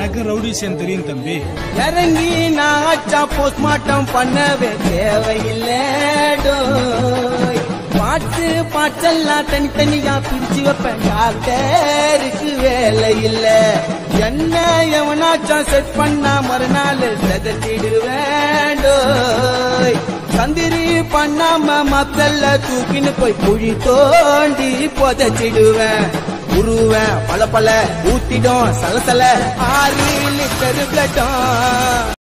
எனக்கு ரவுடிஷன் தெரியும் தம்பி இறங்கி நான் ஆச்சா போஸ்ட்மார்ட்டம் பண்ணவே தேவையில்லை டோய். பாட்டு பாட்டெல்லாம் தனித்தனியா பிரிச்சு வைப்பேன் டாக்டருக்கு வேலை இல்ல என்ன எவனாச்சா செட் பண்ணா மறுநாள் செதச்சிடுவேன் டோய். சந்திரி பண்ணாம மக்கள்ல தூக்கின்னு போய் குழி தோண்டி புதைச்சிடுவேன் உருவேன் பல பல ஊத்திடும் சலசல ஆறு லிட்டர் பிளட்டும்